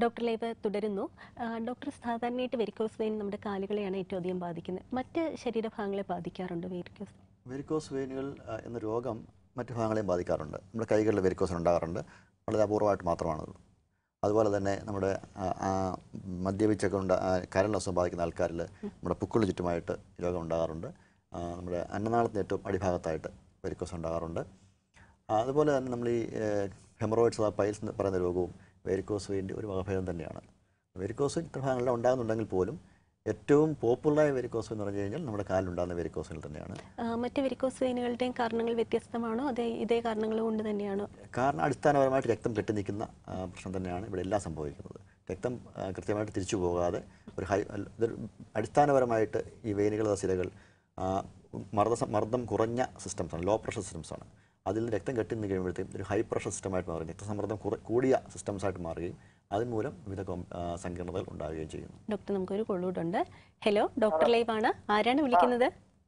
Doctor live തുടരുന്നു ആ, doctor സാധാരണയായിട്ട് വെരിക്കോസ് വെയിൻ നമ്മുടെ കാലുകളെയാണ് ഏറ്റവും അധികം ബാധിക്കുന്നത് മറ്റ് ശരീരഭാഗങ്ങളെ ബാധിക്കാറുണ്ട് വെരിക്കോസ് വെരിക്കോസ് വെയിനുകൾ ആ, എന്ന രോഗം മറ്റു ഭാഗങ്ങളെയും ബാധിക്കാറുണ്ട് നമ്മുടെ കൈകളിൽ വെരിക്കോസ് ഉണ്ടാകാറുണ്ട് വളരെ അപൂർവമായിട്ട് മാത്രമാണത് അതുപോലെ തന്നെ നമ്മുടെ ആ, ആ, മദ്യപിച്ചൊക്കെ ഉണ്ട ആ, കരൾ അസുഖം ബാധിക്കുന്ന ആൾക്കാരിൽ നമ്മുടെ പുക്കിളിന് ചുറ്റുമായിട്ട് ഈ രോഗം ഉണ്ടാകാറുണ്ട് ആ, നമ്മുടെ അന്നനാളത്തിന് ഏറ്റവും അടിഭാഗത്തായിട്ട് വെരിക്കോസ് ഉണ്ടാകാറുണ്ട് ആ, അതുപോലെ തന്നെ നമ്മൾ ഈ ഹെമറോയിഡ്സ് അഥവാ പൈൽസ് എന്ന് പറയുന്ന രോഗവും വെരിക്കോസ് വെയിൻ്റെ ഒരു വകഭേദം തന്നെയാണ് വെരിക്കോസ് ഇത്ര ഭാഗങ്ങളിൽ ഉണ്ടാകുന്നുണ്ടെങ്കിൽ പോലും ഏറ്റവും പോപ്പുലറായ വെരിക്കോസ് എന്ന് പറഞ്ഞു കഴിഞ്ഞാൽ നമ്മുടെ കാലിലുണ്ടാകുന്ന വെരിക്കോസിൽ തന്നെയാണ് ആ, മറ്റ് വെരിക്കോസ് വെയിനുകളുടെയും കാരണങ്ങൾ വ്യത്യസ്തമാണോ അതേ ഇതേ കാരണങ്ങൾ കൊണ്ട് തന്നെയാണോ കാരണം അടിസ്ഥാനപരമായിട്ട് രക്തം കെട്ടി നിൽക്കുന്ന ആ, പ്രശ്നം തന്നെയാണ് ഇവിടെ എല്ലാം സംഭവിക്കുന്നത് രക്തം ആ, കൃത്യമായിട്ട് തിരിച്ചു പോകാതെ ഒരു ഹൈ അല്ല, ഇതൊരു അടിസ്ഥാനപരമായിട്ട് ഈ വെയിനുകൾ സിരകൾ ആ, മർദ്ദ സം- മർദ്ദം കുറഞ്ഞ സിസ്റ്റംസാണ് ലോ പ്രഷർ സിസ്റ്റംസാണ് അതിൽ നിന്ന് രക്തം കെട്ടി നിന്ന് കഴിയുമ്പോഴത്തേക്കും ഒരു ഹൈ പ്രഷർ സിസ്റ്റമായിട്ട് മാറുകയും രക്തസമ്മർദ്ദം കുറ കൂടിയ സിസ്റ്റംസായിട്ട് മാറുകയും അതിന്മൂലം വിവിധ കോം- ആ, സങ്കീർണതകൾ ഉണ്ടാവുകയും ചെയ്യുന്നു ഡോക്ടർ നമുക്കൊരു കൊള്ളൂടുണ്ട് ഹലോ ഡോക്ടർ ലൈവ് ആണ് ആരാണ് വിളിക്കുന്നത്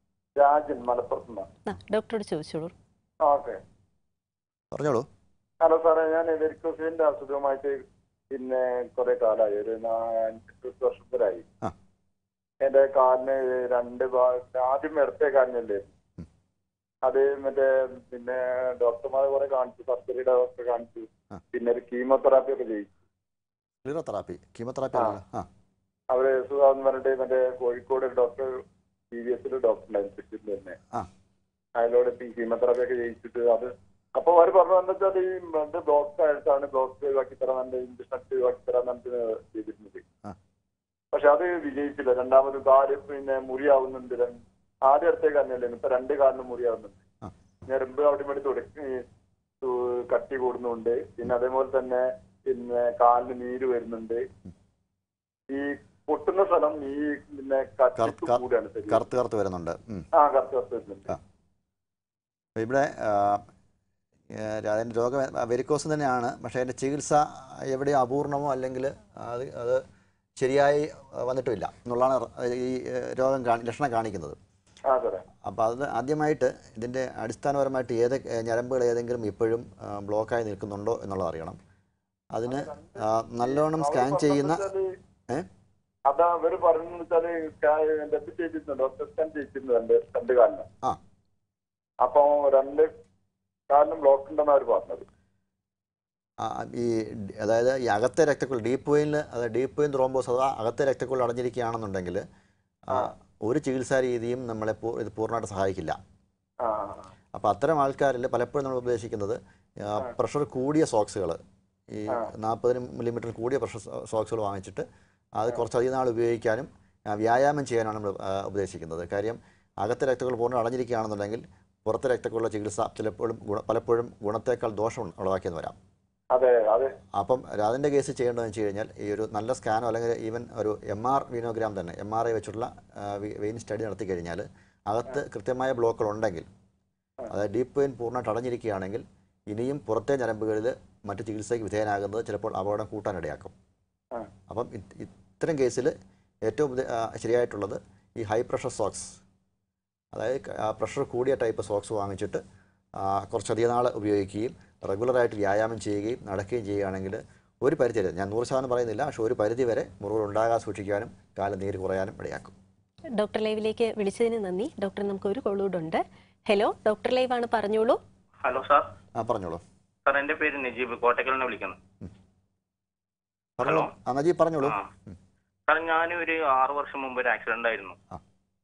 രാജൻ മലപ്പുറത്ത് നിന്ന് ആ ഡോക്ടറോട് ചോദിച്ചോളൂ ഓക്കെ പറഞ്ഞോളൂ ഹലോ സാറേ ഞാൻ വെരിക്കോസിന്റെ അസുഖമായിട്ട് പിന്നെ കുറെ കാലമായി ഒരു നാല് വർഷത്തിലായി ആ. എന്റെ കാലിന് രണ്ട് ഭാഗത്ത് ആദ്യം ഇടത്തെ കാലിനല്ലേ ഉം. അത് മറ്റേ പിന്നെ ഡോക്ടർമാരെ കുറെ കാണിച്ചു സർജറിയുടെ ഡോക്ടറെ കാണിച്ചു ആ. പിന്നെ ഒരു കീമോതെറാപ്പി ഒക്കെ ചെയ്തു ക്ലിയറോതെറാപ്പി കീമോതെറാപ്പി ആ. അല്ലല്ലോ ആ അവര് സുഖാന്ന് പറഞ്ഞിട്ട് മറ്റേ കോഴിക്കോട് ഒരു ഡോക്ടർ സി ബി എസിൽ ഡോക്ടർ ഉണ്ടായിരുന്നു തൃശ്ശൂരിൽ തന്നെ ആ. അയാളോട് ഈ കീമോതെറാപ്പി ഒക്കെ ചെയ്യിച്ചിട്ട് അത് അപ്പൊ അവര് പറഞ്ഞു എന്താ വെച്ചാൽ ഈ ഇത് ബ്ലോക്ക് ആയിട്ടാണ് ബ്ലോക്ക് ഒഴിവാക്കി തരാൻ നല്ല ഇഞ്ചക്ഷൻ എടുത്ത് ഒഴിവാക്കി തരാൻ പറഞ്ഞിട്ട് ചെയ്തിരുന്നത് ആ. പക്ഷെ അത് വിജയിച്ചില്ല രണ്ടാമത് കാല് പിന്നെ മുറിയാവുന്നുണ്ട് രണ്ട്- ആദ്യം അടുത്തേക്ക് തന്നെയല്ലേ ഇപ്പൊ രണ്ട് കാലിനും മുറിയാവുന്നുണ്ട് ആ. ഞരമ്പ് അവിടെ ഇവിടെ തുടക്കി തു- കട്ടി കൂടുന്നുണ്ട് പിന്നെ അതേപോലെ തന്നെ പിന്നെ കാലിന് നീര് വരുന്നുണ്ട് ഈ പൊട്ടുന്ന സ്ഥലം ഈ പിന്നെ കട്ടിപ്പ് കറുത്ത് കറു- കൂടാണ് ശരി കറുത്ത് കറുത്ത് വരുന്നുണ്ട് ഉം. ആ കറുത്ത് കറുത്ത് വരുന്നുണ്ട് ആ. അപ്പോൾ ഇവിടെ ആ, ഏ, അതിൻ്റെ രോഗം വെരിക്കോസ് തന്നെയാണ് പക്ഷേ അതിൻ്റെ ചികിത്സ എവിടെയും അപൂർണമോ അല്ലെങ്കിൽ അത് അത് ശരിയായി വന്നിട്ടുമില്ല എന്നുള്ളതാണ് ഈ ഏ, രോഗം കാണി ലക്ഷണം കാണിക്കുന്നത് ആ സാറേ അപ്പോൾ അത് ആദ്യമായിട്ട് ഇതിൻ്റെ അടിസ്ഥാനപരമായിട്ട് ഏത് ഏ, ഞരമ്പുകൾ ഏതെങ്കിലും ഇപ്പോഴും ആ, ബ്ലോക്കായി നിൽക്കുന്നുണ്ടോ എന്നുള്ളത് അറിയണം അതിന് ആ, നല്ലോണം സ്കാൻ അവര് ചെയ്യുന്ന പറഞ്ഞത് വെച്ചാല് ഏ? അതാ അവര് പറയുന്നത് വെച്ചാല് സ്കാൻ ഡെബ് ചെയ്തിരുന്നു ഡോക്ടർ സ്കാൻ ചെയ്തിരുന്നു രണ്ട് രണ്ട് കാലിന് ആ. അപ്പൊ രണ്ട് കാലിനും ബ്ലോക്ക് ഉണ്ടെന്ന് അവർ പറഞ്ഞത് ആ, ഈ ഡി- അതായത് ഈ അകത്തെ രക്തക്കുഴൽ ഡീപ്പ് വെയിനിൽ അതായത് ഡീപ്പ് വെയിൻ ത്രോംബോസ് അഥവാ അകത്തെ രക്തക്കുഴൽ അടഞ്ഞിരിക്കുകയാണെന്നുണ്ടെങ്കിൽ ആ, ഒരു ചികിത്സാ രീതിയും നമ്മളെ പൂ- ഇത് പൂർണ്ണമായിട്ട് സഹായിക്കില്ല ആ അപ്പോൾ അത്തരം ആൾക്കാരിൽ പലപ്പോഴും നമ്മൾ ഉപദേശിക്കുന്നത് പ്രഷർ കൂടിയ സോക്സുകൾ ഈ ആ. നാൽപ്പതിന് മില്ലിമീറ്റർ കൂടിയ പ്രഷർ സോക്സുകൾ വാങ്ങിച്ചിട്ട് അത് കുറച്ചധികം നാൾ ഉപയോഗിക്കാനും ആ, വ്യായാമം ചെയ്യാനാണ് നമ്മൾ ആ, ഉപദേശിക്കുന്നത് കാര്യം അകത്തെ രക്തക്കുഴൽ പൂർണ്ണം അടഞ്ഞിരിക്കുകയാണെന്നുണ്ടെങ്കിൽ പുറത്തെ രക്തക്കുള്ള ചികിത്സ ചിലപ്പോഴും ഗുണ പലപ്പോഴും ഗുണത്തേക്കാൾ ദോഷം ഉളവാക്കിയെന്ന് വരാം അതെ അതെ അപ്പം അതിൻ്റെ കേസ് ചെയ്യേണ്ടതെന്ന് വെച്ച് കഴിഞ്ഞാൽ ഈ ഒരു നല്ല സ്കാനോ അല്ലെങ്കിൽ ഈവൻ ഒരു എം ആർ വീനോഗ്രാം തന്നെ എം ആർ ഐ വെച്ചുള്ള വെയിൻ സ്റ്റഡി നടത്തി കഴിഞ്ഞാൽ അകത്ത് കൃത്യമായ ബ്ലോക്കുകൾ ഉണ്ടെങ്കിൽ അതായത് ഡീപ്പ് വെയിൻ പൂർണ്ണമായിട്ട് അടഞ്ഞിരിക്കുകയാണെങ്കിൽ ഇനിയും പുറത്തെ ഞരമ്പുകളിൽ മറ്റ് ചികിത്സയ്ക്ക് വിധേയനാകുന്നത് ചിലപ്പോൾ അപകടം കൂട്ടാനിടയാക്കും ആ. അപ്പം ഇത് ഇത്തരം കേസിൽ ഏറ്റവും ഉപദേ- ആ, ശരിയായിട്ടുള്ളത് ഈ ഹൈ പ്രഷർ സോക്സ് അതായത് പ്രഷർ കൂടിയ ടൈപ്പ് സോക്സ് വാങ്ങിച്ചിട്ട് ആ, കുറച്ചധികം നാൾ ഉപയോഗിക്കുകയും റെഗുലറായിട്ട് വ്യായാമം ചെയ്യുകയും നടക്കുകയും ചെയ്യുകയാണെങ്കിൽ ഒരു പരിധി വരെ ഞാൻ നൂറ് ശതമാനം പറയുന്നില്ല പക്ഷേ ഒരു പരിധി വരെ മുറിവുകൾ ഉണ്ടാകാതെ സൂക്ഷിക്കാനും കാലം നീര് കുറയാനും ഇടയാക്കും ഡോക്ടർ ലൈവിലേക്ക് വിളിച്ചതിന് നന്ദി ഡോക്ടർ നമുക്ക് ഒരു കൊള്ളൂടുണ്ട് ഹലോ ഡോക്ടർ ലൈവ് ആണ് പറഞ്ഞോളൂ ഹലോ സാർ ആ പറഞ്ഞോളൂ സാർ എന്റെ പേര് നജീബ് കോട്ടക്കൽ നിന്ന് വിളിക്കുന്നു പറഞ്ഞോളൂ ഹലോ. ആ നജീബ് പറഞ്ഞോളൂ ആ സാർ ഞാൻ ഒരു ആറ് വർഷം മുമ്പ് ഒരു ആക്സിഡന്റ് ആയിരുന്നു ആ.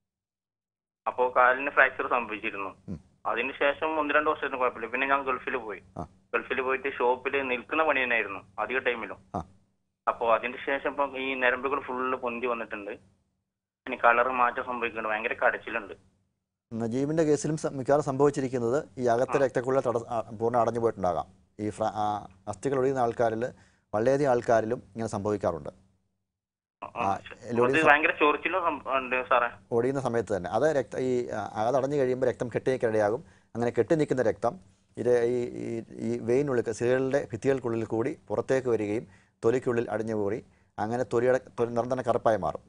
അപ്പോ കാലിന് ഫ്രാക്ചർ സംഭവിച്ചിരുന്നു ഉം. അതിനുശേഷം ഒന്ന് രണ്ട് വർഷത്തിന് കുഴപ്പമില്ല പിന്നെ ഞാൻ ഗൾഫിൽ പോയി ആ. ഗൾഫിൽ പോയിട്ട് ഷോപ്പിൽ നിൽക്കുന്ന പണി തന്നെയായിരുന്നു അധിക ടൈമിലും ആ. അപ്പോ അതിന് ശേഷം ഇപ്പം ഈ നരമ്പുകൾ ഫുള്ള് പൊന്തി വന്നിട്ടുണ്ട് ഇനി കളർ മാറ്റം സംഭവിക്കുന്നുണ്ട് ഭയങ്കര കടച്ചിലുണ്ട് നജീബിൻ്റെ കേസിലും സ- മിക്കവാറും സംഭവിച്ചിരിക്കുന്നത് ഈ അകത്തെ ആ. രക്തക്കുഴൽ തട ആ, പൂർണ്ണ അടഞ്ഞു പോയിട്ടുണ്ടാകാം ഈ ഫ്ര ആ, അസ്ഥികൾ ഒഴിയുന്ന ആൾക്കാരിൽ വളരെയധികം ആൾക്കാരിലും ഇങ്ങനെ സംഭവിക്കാറുണ്ട് ആ, ആ, ശരി. എല്ലോടി അത് സ- ഭയങ്കര ചൊറിച്ചിലും സം- ഉണ്ട് സാറേ ഒടിയുന്ന സമയത്ത് തന്നെ അത് രക്ത ഈ ആ, അതടഞ്ഞു കഴിയുമ്പോൾ രക്തം കെട്ടി നിൽക്കാനിടയാകും അങ്ങനെ കെട്ടി നിൽക്കുന്ന രക്തം ഇത് ഈ ഈ- ഈ വെയിനുള്ളിൽ സിരകളുടെ ഭിത്തികൾക്കുള്ളിൽ കൂടി പുറത്തേക്ക് വരികയും തൊലിക്കുള്ളിൽ അടിഞ്ഞു കൂടി അങ്ങനെ തൊലിയുടെ തൊലി നിറം തന്നെ കറുപ്പായി മാറും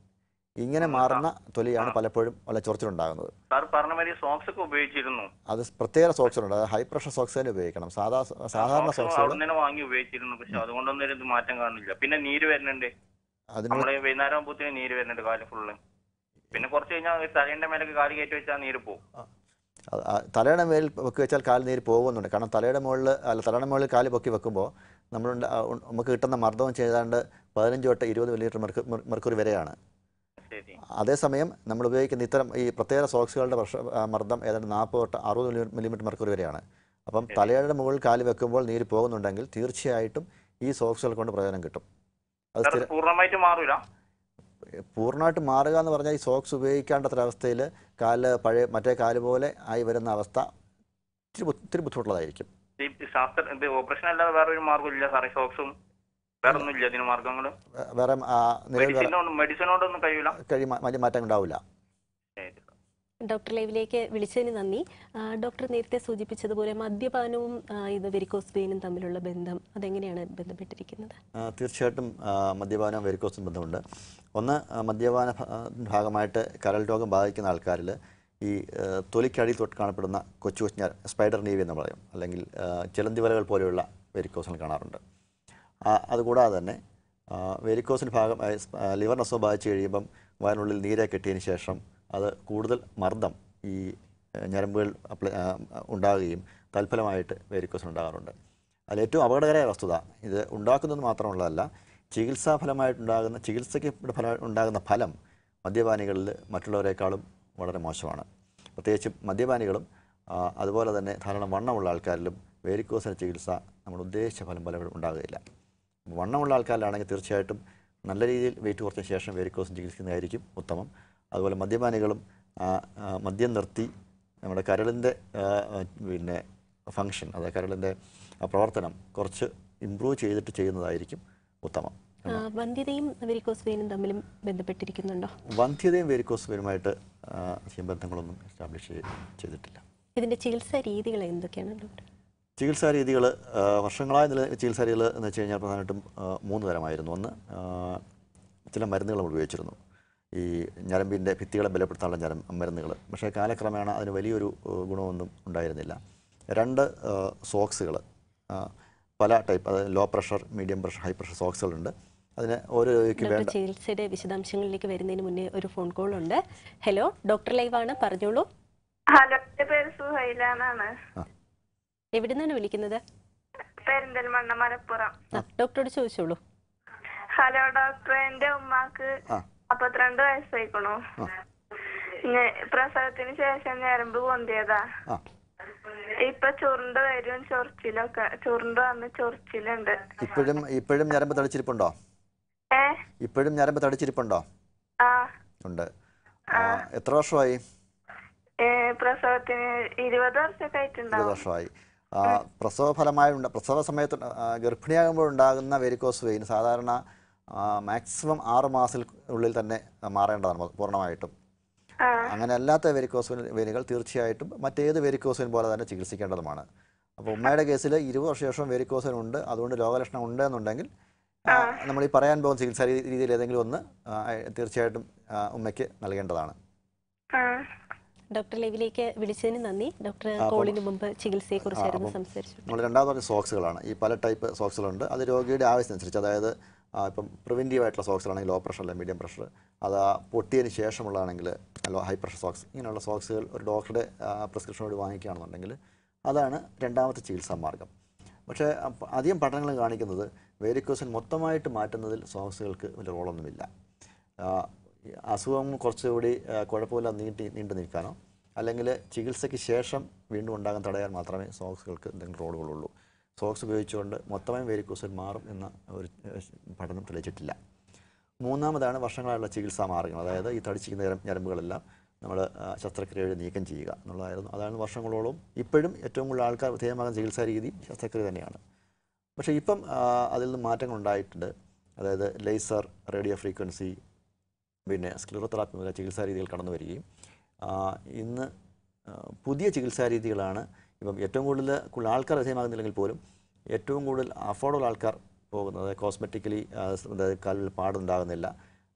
ഇങ്ങനെ മാറുന്ന തൊലിയാണ് പലപ്പോഴും വല്ല ചൊറിച്ചിലുണ്ടാകുന്നത് സാർ പറഞ്ഞ മാതിരി സോക്സ് ഒക്കെ ഉപയോഗിച്ചിരുന്നു അത് പ്രത്യേക സോക്സുകളുണ്ട് അത് ഹൈ പ്രഷർ സോക്സ് തന്നെ ഉപയോഗിക്കണം സാധാ സാധാരണ സോക്സ് സോക്സുകൾ അവിടെ തന്നെ വാങ്ങി ഉപയോഗിച്ചിരുന്നു പക്ഷെ അതുകൊണ്ടൊന്നും ഒരു ഇത് മാറ്റം കാണുന്നില്ല പിന്നെ നീര് വരുന്നുണ്ട് അതിനുള്ള നമ്മള് വൈകുന്നേരം ആകുമ്പോഴത്തേന് നീര് വരുന്നുണ്ട് കാല് ഫുള്ള് പിന്നെ കുറച്ച് കഴിഞ്ഞാൽ തലേന്റെ മേലേക്ക് കാല് കയറ്റി വെച്ചാൽ നീര് പോകും അത് ആ തലയുടെ മേൽ പൊക്കി വെച്ചാൽ കാൽ നീര് പോകുന്നുണ്ട് കാരണം തലയുടെ മുകളിൽ അല്ല തലയുടെ മുകളിൽ കാല് പൊക്കി വെക്കുമ്പോൾ നമ്മൾ നമുക്ക് കിട്ടുന്ന മർദ്ദം ചെയ്താണ്ട് പതിനഞ്ച് തൊട്ട് ഇരുപത് മില്ലിമീറ്റർ മെർക്കു മെർക്കുറി വരെയാണ് ശരി അതേസമയം നമ്മൾ ഉപയോഗിക്കുന്ന ഇത്തരം ഈ പ്രത്യേക സോക്സുകളുടെ പ്രഷ ആ, മർദ്ദം ഏതാണ്ട് നാൽപ്പത് തൊട്ട് അറുപത് മില്ലിമീറ്റർ മെർക്കുറി വരെയാണ് അപ്പം തലയുടെ മുകളിൽ കാല് വെക്കുമ്പോൾ നീര് പോകുന്നുണ്ടെങ്കിൽ തീർച്ചയായിട്ടും ഈ സോക്സുകൾ കൊണ്ട് പ്രയോജനം കിട്ടും അത് സാർ സ്ഥിര പൂർണ്ണമായിട്ട് മാറൂല പൂർണ്ണമായിട്ട് മാറുക എന്ന് പറഞ്ഞാൽ ഈ സോക്സ് ഉപയോഗിക്കേണ്ടത്രവസ്ഥയിൽ കാല് പഴയ മറ്റേ കാല് പോലെ ആയി വരുന്ന അവസ്ഥ ഇത്തിരി ബു- ഇത്തിരി ബുദ്ധിമുട്ടുള്ളതായിരിക്കും ഈ ശാസ്ത്ര ഇത് ഓപ്പറേഷൻ അല്ലാതെ വേറെ ഒരു മാർഗ്ഗം ഇല്ല സാറേ സോക്സും വേറെ ഒന്നും ഇല്ല ഇതിന് മാർഗങ്ങൾ വേ- വേറെ ആ, നിലവിൽ വേറെ മെഡിസിനോട് മെഡിസിനോടൊന്നും കഴിയൂല കഴി വലിയ മാറ്റം ഉണ്ടാവില്ല ശരി ഡോക്ടർ ലൈവിലേക്ക് വിളിച്ചതിന് നന്ദി ആ, ഡോക്ടർ നേരത്തെ സൂചിപ്പിച്ചതുപോലെ മദ്യപാനവും ആ, ഇത് വെരിക്കോസ് വെയിനും തമ്മിലുള്ള ബന്ധം അതെങ്ങനെയാണ് ബന്ധപ്പെട്ടിരിക്കുന്നത് ആ, തീർച്ചയായിട്ടും ആ, മദ്യപാനം വെരിക്കോസും ബന്ധമുണ്ട് ഒന്ന് ആ, മദ്യപാന ഭ- ആ, ഭാഗമായിട്ട് കരൾ രോഗം ബാധിക്കുന്ന ആൾക്കാരിൽ ഈ ആ, തൊലിക്കടിയിൽ തൊട്ട് കാണപ്പെടുന്ന കൊച്ചു കൊച്ചു ഞര- സ്പൈഡർ നീവി എന്ന് പറയും അല്ലെങ്കിൽ ആ, ചിലന്തി വലകൾ പോലെയുള്ള വെരിക്കോസുകൾ കാണാറുണ്ട് ആ, അതുകൂടാതെ തന്നെ ആ, വെരിക്കോസിന് ഭാഗം ആ, സ്- ആ, ലിവറിന് അസുഖം ബാധിച്ചു കഴിയുമ്പം വയറിനുള്ളിൽ നീരെ കെട്ടിയതിന് ശേഷം അത് കൂടുതൽ മർദ്ദം ഈ ആ, ഞരമ്പുകൾ അപ്ലൈ ആ, ഉണ്ടാകുകയും തൽഫലമായിട്ട് വെരിക്കോസിന് ഉണ്ടാകാറുണ്ട് അതിൽ ഏറ്റവും അപകടകരമായ വസ്തുത ഇത് ഉണ്ടാക്കുന്നത് മാത്രമുള്ളതല്ല ചികിത്സാഫലമായിട്ടുണ്ടാകുന്ന ചികിത്സയ്ക്ക് ഫലം ഉണ്ടാകുന്ന ഫലം മദ്യപാനികളിൽ മറ്റുള്ളവരെക്കാളും വളരെ മോശമാണ് പ്രത്യേകിച്ചും മദ്യപാനികളും ആ, അതുപോലെ തന്നെ ധാരാളം വണ്ണമുള്ള ആൾക്കാരിലും വേരിക്കോസിന് ചികിത്സ നമ്മൾ ഉദ്ദേശിച്ച ഫലം പലപ്പോഴും ഉണ്ടാകുകയില്ല വണ്ണമുള്ള ആൾക്കാരിലാണെങ്കിൽ തീർച്ചയായിട്ടും നല്ല രീതിയിൽ വെയിറ്റ് കുറച്ച ശേഷം വേരിക്കോസിന് ചികിത്സിക്കുന്നതായിരിക്കും ഉത്തമം അതുപോലെ മദ്യപാനികളും ആ, ആ, മദ്യം നിർത്തി നമ്മുടെ കരളിൻ്റെ ആ, ആ, പിന്നെ ഫങ്ഷൻ അതായത് കരളിൻ്റെ ആ പ്രവർത്തനം കുറച്ച് ഇമ്പ്രൂവ് ചെയ്തിട്ട് ചെയ്യുന്നതായിരിക്കും ഉത്തമം ആ, വന്ധ്യതയും വെരിക്കോസ് വെയിനും തമ്മിലും ബന്ധപ്പെട്ടിരിക്കുന്നുണ്ടോ വന്ധ്യതയും വേരിക്കോസ് വരുമായിട്ട് അധികം ബന്ധങ്ങളൊന്നും എസ്റ്റാബ്ലിഷ് ചെയ്തിട്ടില്ല ഇതിന്റെ ചികിത്സാ രീതികൾ എന്തൊക്കെയാണ് ഡോക്ടർ ചികിത്സാ രീതികൾ വർഷങ്ങളായ നില ചികിത്സാ രീതികൾ എന്ന് വെച്ച് കഴിഞ്ഞാൽ പ്രധാനമായിട്ടും ആ, മൂന്ന് തരമായിരുന്നു ഒന്ന് ആ, ചില മരുന്നുകൾ നമ്മൾ ഉപയോഗിച്ചിരുന്നു ഈ ഞരമ്പിൻ്റെ ഭിത്തികളെ ബലപ്പെടുത്താനുള്ള ഞരം മരുന്നുകൾ പക്ഷേ കാലക്രമേണ അതിന് വലിയൊരു ആ, ഗുണമൊന്നും ഉണ്ടായിരുന്നില്ല രണ്ട് സോക്സുകൾ പല ടൈപ്പ് അതായത് low pressure medium pressure high pressure സോക്സുകളുണ്ട് അതിന് ഓരോ രോഗിക്ക് ഡോക്ടർ വേണ്ട ചികിത്സയുടെ വിശദാംശങ്ങളിലേക്ക് വരുന്നതിന് മുന്നേ ഒരു ഫോൺ കോൾ ഉണ്ട് ഹലോ ഡോക്ടർ ലൈവാണ് പറഞ്ഞോളൂ ഹലോ എന്റെ പേര് സുഹൈല എന്നാണ് എവിടെ നിന്നാണ് വിളിക്കുന്നത് പെരിന്തൽമണ്ണ മലപ്പുറം ആ, ഡോക്ടറോട് ചോദിച്ചോളൂ ഹലോ ഡോക്ടർ എന്റെ ഉമ്മാക്ക് ആ മുപ്പത്തിരണ്ട് വയസ്സായിക്കണു ആ. ഞ- പ്രസവത്തിന് ശേഷം ഞരമ്പ് പൊന്തിയതാ ആ ഇപ്പൊ ചുരുണ്ട് വരും ചൊറിച്ചിലൊക്കെ ചുരുണ്ട് വന്ന് ചൊറിച്ചിലുണ്ട് ഇപ്പോഴും ഇപ്പോഴും ഞരമ്പ് തടിച്ചിരിപ്പുണ്ടോ ഏ ഇപ്പോഴും ഞരമ്പ് തടിച്ചിരിപ്പുണ്ടോ ആ ഉണ്ട് ആ, എത്ര വർഷമായി ഏ, പ്രസവത്തിന് ഇരുപത് വർഷമൊക്കെ ഇരുപത് ആയിട്ടുണ്ടാവും വർഷമായി ആ, പ്രസവ ഫലമായി ഉണ്ട- പ്രസവ സമയത്ത് ഉണ്ട- ആ, ഗർഭിണിയാകുമ്പോൾ ഉണ്ടാകുന്ന വെരിക്കോസ് വെയിൻ സാധാരണ മാക്സിമം ആറ് മാസത്തിനുള്ളിൽ തന്നെ മാറേണ്ടതാണ് പൂർണ്ണമായിട്ടും ആ അങ്ങനെ അല്ലാത്ത വെരിക്കോസ് വെയിനുകൾ തീർച്ചയായിട്ടും മറ്റേത് വെരിക്കോസ് വെയിൻ പോലെ തന്നെ ചികിത്സിക്കേണ്ടതുമാണ് അപ്പോൾ ഉമ്മയുടെ കേസിൽ ഇരുപത് വർഷ ശേഷം വെരിക്കോസ് വെയിൻ ഉണ്ട് അതുകൊണ്ട് രോഗലക്ഷണം ഉണ്ട് എന്നുണ്ടെങ്കിൽ ആ, നമ്മൾ ഈ പറയാൻ പോകുന്ന ചികിത്സാ രീതി- രീതിയിൽ ഏതെങ്കിലും ഒന്ന് ആ, തീർച്ചയായിട്ടും ആ, ഉമ്മയ്ക്ക് നൽകേണ്ടതാണ് ആ ഡോക്ടർ ലൈവിലേക്ക് വിളിച്ചതിന് നന്ദി ഡോക്ടർ ആ, അപ്പം- കോളിന് മുമ്പ് ചികിത്സയെക്കുറിച്ചായിരുന്നു അപ്പം സംസാരിച്ചു നമ്മൾ രണ്ടാമത് പറഞ്ഞ സോക്സുകളാണ് ഈ പല ടൈപ്പ് സോക്സുകളുണ്ട് അത് രോഗിയുടെ ആവശ്യമനുസരിച്ച് അതായത് ആ, ഇപ്പം പ്രിവെൻറ്റീവ് ആയിട്ടുള്ള സോക്സുകളാണെങ്കിൽ ലോ പ്രഷർ അല്ലെങ്കിൽ മീഡിയം പ്രഷർ അത് ആ പൊട്ടിയതിന് ശേഷമുള്ളതാണെങ്കിൽ ലോ ഹൈ പ്രഷർ സോക്സ് ഇങ്ങനെയുള്ള സോക്സുകൾ ഒരു ഡോക്ടറുടെ പ്രിസ്ക്രിപ്ഷനോട് വാങ്ങിക്കുകയാണെന്നുണ്ടെങ്കിൽ അതാണ് രണ്ടാമത്തെ ചികിത്സാ മാർഗം പക്ഷേ അപ്പ- അധികം പഠനങ്ങൾ കാണിക്കുന്നത് വേരിക്കോസിൻ മൊത്തമായിട്ട് മാറ്റുന്നതിൽ സോക്സുകൾക്ക് വലിയ റോളൊന്നുമില്ല ആ, ഈ അസുഖം കുറച്ചുകൂടി ആ, കുഴപ്പമില്ല നീട്ടി നീണ്ടു നിൽക്കാനോ അല്ലെങ്കിൽ ചികിത്സയ്ക്ക് ശേഷം വീണ്ടും ഉണ്ടാകാൻ തടയാൻ മാത്രമേ സോക്സുകൾക്ക് എന്തെങ്കിലും റോളുകളുള്ളൂ സോക്സ് ഉപയോഗിച്ചുകൊണ്ട് മൊത്തമായും വേരിക്കോസിൽ മാറും എന്ന ഒരു ഏഹ്, പഠനം തെളിയിച്ചിട്ടില്ല മൂന്നാമതാണ് വർഷങ്ങളായുള്ള ചികിത്സാ മാർഗ്ഗങ്ങൾ അതായത് ഈ തടിച്ചിരിക്കുന്ന ഞരം- ഞരമ്പുകളെല്ലാം നമ്മൾ ശസ്ത്രക്രിയ വഴി നീക്കം ചെയ്യുക എന്നുള്ളതായിരുന്നു അതാണ് വർഷങ്ങളോളം ഇപ്പോഴും ഏറ്റവും കൂടുതൽ ആൾക്കാർ വിധേയമാകുന്ന ചികിത്സാ രീതി ശസ്ത്രക്രിയ തന്നെയാണ് പക്ഷേ ഇപ്പം ആ, അതിൽ നിന്ന് മാറ്റങ്ങൾ ഉണ്ടായിട്ടുണ്ട് അതായത് ലേസർ റേഡിയോ ഫ്രീക്വൻസി പിന്നെ സ്ക്ലിറോതെറാപ്പി മുതല ചികിത്സാ രീതികൾ കടന്നു വരികയും ആ, ഇന്ന് ആ, പുതിയ ചികിത്സാ രീതികളാണ് ഇപ്പം ഏറ്റവും കൂടുതൽ കൂടുതൽ ആൾക്കാർ വിധേയമാകുന്നില്ലെങ്കിൽ പോലും ഏറ്റവും കൂടുതൽ അഫോർഡബിൾ ആൾക്കാർ പോകുന്നത് കോസ്മെറ്റിക്കലി അതായത് കാലിൽ പാടുണ്ടാകുന്നില്ല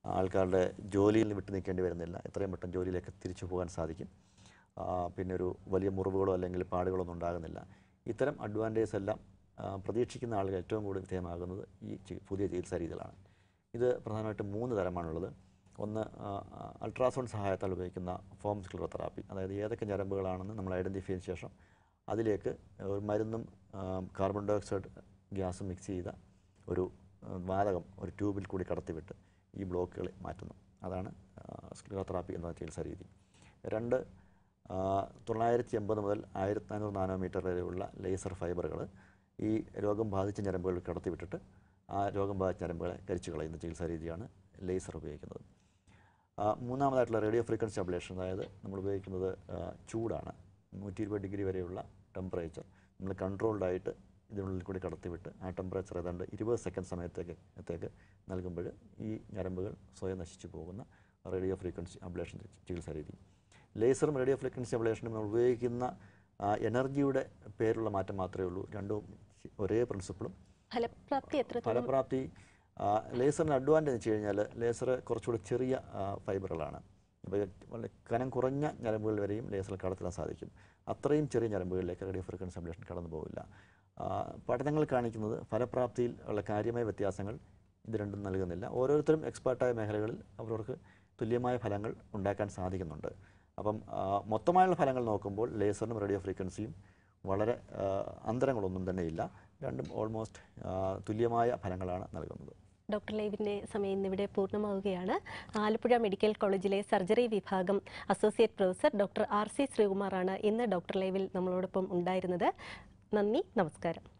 ആൾക്കാരുടെ ജോലിയിൽ നിന്ന് വിട്ടു നിൽക്കേണ്ടി വരുന്നില്ല എത്രയും പെട്ടെന്ന് ജോലിയിലേക്ക് തിരിച്ചു പോകാൻ സാധിക്കും ആ, പിന്നെ ഒരു വലിയ മുറിവുകളോ അല്ലെങ്കിൽ പാടുകളോ ഒന്നും ഉണ്ടാകുന്നില്ല ഇത്തരം അഡ്വാൻറ്റേജ് എല്ലാം ആ, പ്രതീക്ഷിക്കുന്ന ആളുകൾ ഏറ്റവും കൂടുതൽ വിധേയമാകുന്നത് ഈ ചി- പുതിയ ചികിത്സാ രീതികളാണ് ഇത് പ്രധാനമായിട്ടും മൂന്ന് തരമാണുള്ളത് ഒന്ന് അൾട്രാസൗണ്ട് സഹായത്താൽ ഉപയോഗിക്കുന്ന ഫോം സ്ക്ലറോതെറാപ്പി അതായത് ഏതൊക്കെ ഞരമ്പുകളാണെന്ന് നമ്മൾ ഐഡൻറ്റിഫൈ ചെയ്തതിന് ശേഷം അതിലേക്ക് ഒരു മരുന്നും ആ, കാർബൺ ഡൈ ഓക്സൈഡ് ഗ്യാസും മിക്സ് ചെയ്ത ഒരു ആ, വാതകം ഒരു ട്യൂബിൽ കൂടി കടത്തിവിട്ട് ഈ ബ്ലോക്കുകളെ മാറ്റുന്നു അതാണ് സ്ക്ലറോതെറാപ്പി എന്ന ചികിത്സാ രീതി രണ്ട് ആ, തൊള്ളായിരത്തി എൺപത് മുതൽ ആയിരത്തി നാനൂറ് നാനോമീറ്റർ വരെയുള്ള ലേസർ ഫൈബറുകൾ ഈ രോഗം ബാധിച്ച ഞരമ്പുകളിൽ കടത്തിവിട്ടിട്ട് ആ രോഗം ബാധിച്ച ഞരമ്പുകളെ കരിച്ചു കളയുന്ന ചികിത്സാ രീതിയാണ് ലേസർ ഉപയോഗിക്കുന്നത് ആ, മൂന്നാമതായിട്ടുള്ള റേഡിയോ ഫ്രീക്വൻസി അബ്ലേഷൻ അതായത് നമ്മൾ ഉപയോഗിക്കുന്നത് ആ, ചൂടാണ് നൂറ്റി ഇരുപത് ഡിഗ്രി വരെയുള്ള ടെമ്പറേച്ചർ നമ്മൾ കൺട്രോൾഡ് ആയിട്ട് ഇതിനുള്ളിൽ കൂടി കടത്തിവിട്ട് ആ ടെമ്പറേച്ചർ ഏതാണ്ട് ഇരുപത് സെക്കൻഡ് സമയത്തേക്ക് ത്തേക്ക് നൽകുമ്പോൾ ഈ ഞരമ്പുകൾ സ്വയം നശിച്ചു പോകുന്ന റേഡിയോ ഫ്രീക്വൻസി അബ്ലേഷൻ ചികിത്സാ രീതി ലേസറും റേഡിയോ ഫ്രീക്വൻസി അബ്ലേഷനും നമ്മൾ ഉപയോഗിക്കുന്ന ആ, എനർജിയുടെ പേരുള്ള മാറ്റം മാത്രമേ ഉള്ളൂ രണ്ടും ഒരേ പ്രിൻസിപ്പിളും ഫലപ്രാപ്തി എത്രത്തോളം ഫലപ്രാപ്തി ആ, ലേസറിന് അഡ്വാൻറ്റേജ് എന്ന് വെച്ച് കഴിഞ്ഞാൽ ലേസർ കുറച്ചുകൂടി ചെറിയ ആ, ഫൈബറുകളാണ് അപ്പോൾ വളരെ കനം കുറഞ്ഞ ഞരമ്പുകൾ വരെയും ലേസർ കടത്തിടാൻ സാധിക്കും അത്രയും ചെറിയ ഞരമ്പുകളിലേക്ക് റേഡിയോ ഫ്രീക്വൻസി അബ്ലേഷൻ കടന്നു പോകില്ല ആ, പഠനങ്ങൾ കാണിക്കുന്നത് ഫലപ്രാപ്തിയിൽ ഉള്ള കാര്യമായ വ്യത്യാസങ്ങൾ ഇത് രണ്ടും നൽകുന്നില്ല ഓരോരുത്തരും എക്സ്പേർട്ടായ മേഖലകളിൽ അവർക്ക് തുല്യമായ ഫലങ്ങൾ ഉണ്ടാക്കാൻ സാധിക്കുന്നുണ്ട് അപ്പം ആ, മൊത്തമായുള്ള ഫലങ്ങൾ നോക്കുമ്പോൾ ലേസറിനും റേഡിയോ ഫ്രീക്വൻസിയും വളരെ ആ, അന്തരങ്ങളൊന്നും തന്നെ ഇല്ല രണ്ടും ഓൾമോസ്റ്റ് തുല്യമായ ഫലങ്ങളാണ് നൽകുന്നത് ഡോക്ടർ ലൈവിൻ്റെ സമയം ഇന്നിവിടെ പൂർണ്ണമാവുകയാണ് ആലപ്പുഴ മെഡിക്കൽ കോളേജിലെ സർജറി വിഭാഗം associate professor doctor R C ശ്രീകുമാറാണ് ഇന്ന് ഡോക്ടർ ലൈവിൽ നമ്മളോടൊപ്പം ഉണ്ടായിരുന്നത് നന്ദി നമസ്കാരം